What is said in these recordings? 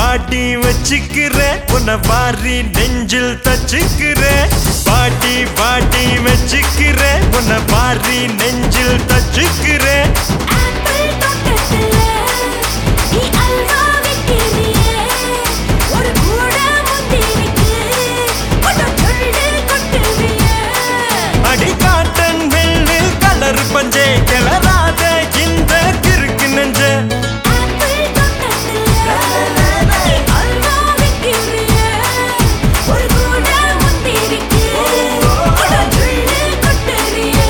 பாட்டி வச்சுக்கிற உன்னை வாரி நெஞ்சில் தச்சுக்கிற பாட்டி பாட்டி வச்சுக்கிற உன்னை வாரி நெஞ்சில் தச்சுக்கிற ஆப்பிள் தோட்டத்துல நீ அல்வா விக்கிறியே ஒரு கூட முந்திரிக்கு உன்னை சொல்லு கொட்டுறியே அடி காட்டன் வெள்ளில் கலர் பஞ்சே கிளறாத இந்த கிறுக்கு நெஞ்ச ஆப்பிள் தோட்டத்துல நீ அல்வா விக்கிறியே ஒரு கூட முந்திரிக்கு உன்னை சொல்லு கொட்டுறியே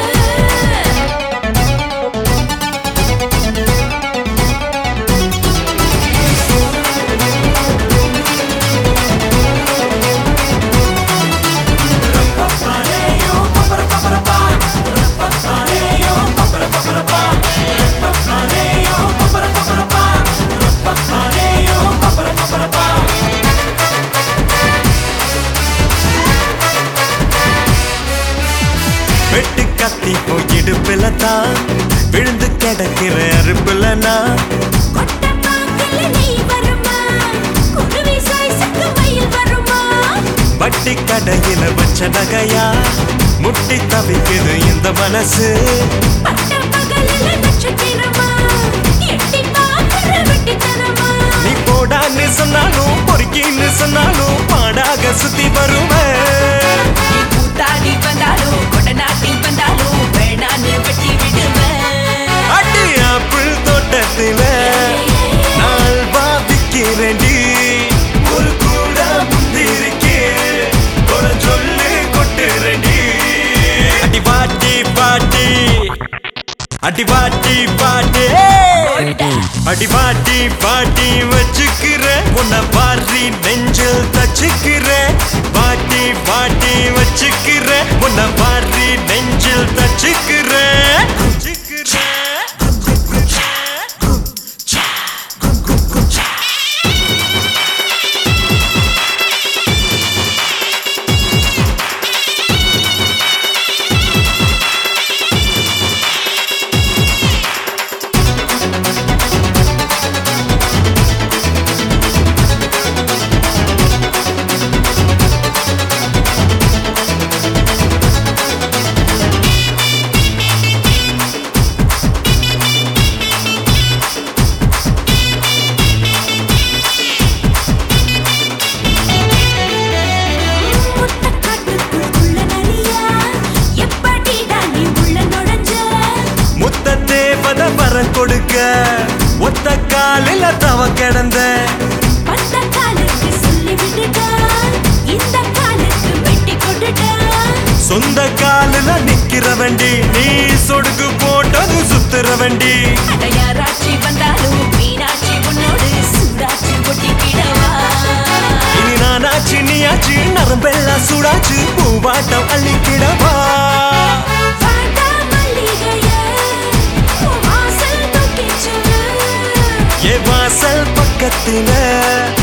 வெட்டு கத்தி போய் இடுப்புல தான் விழுந்து கிடக்கிற அறுப்புல நான் கொட்டை பாக்கில நீ வருமா குருவி சாய்ஸுக்கு மயில் வருமா வட்டி கடையில வச்ச நகையா முட்டி தவிக்குது இந்த மனசு பட்ட பகலில நட்சத்திரமா எட்டி பார்க்கிற வெட்டித்தனமா நீ போடான்னு சொன்னாலும் பொறுக்கின்னு சொன்னாலும் பாடாக சுத்தி வருவேன் நீ கூத்தாடி வந்தாலும் கொடநாட்டி வந்தாலும் வேணான்னு வெட்டி விடுவேன் அடி ஆப்பிள் தோட்டத்தில நாள் பாதிக்கிறேன்டி ஒரு கூட முந்திரிக்கே ஒரு சொல்லு கொட்டுறேன்டி அடி பாட்டி பாட்டி அடி பாட்டி பாட்டி அடி பாட்டி பாட்டி வச்சுக்கிற உன்னை பாரி நெஞ்சில் தச்சுக்கிற பாட்டி பாட்டி வச்சுக்கிற உன்னை பாரி நெஞ்சில் தச்சுக்கிற முட்டக்காட்டுக்குள்ள நரியா எப்படிடா நீ உள்ள நுழைஞ்ச முத்த தேவத வரம் கொடுக்க ஒத்த காலில தவ கிடந்த பந்த காலுக்கு சொல்லி விடுடா இந்த காலுக்கு வெட்டி கொடுடா சொந்த காலில நிக்கிற வண்டி நீ சொடுக்கு போட்டது சுத்துற வண்டி அடையாராட்சி வந்தாலும் மீனாட்சி உன்னோடு சூடாச்சி ஒட்டிக்கிடவா இனி நானாச்சு நீயாச்சு நரம்பெல்லாம் சூடாச்சு பூவாட்டம் அள்ளிக்கிடவா வாடா மல்லிகையே உன் வாசல் தூக்கிச் செல்லு என் வாசல் பக்கத்தில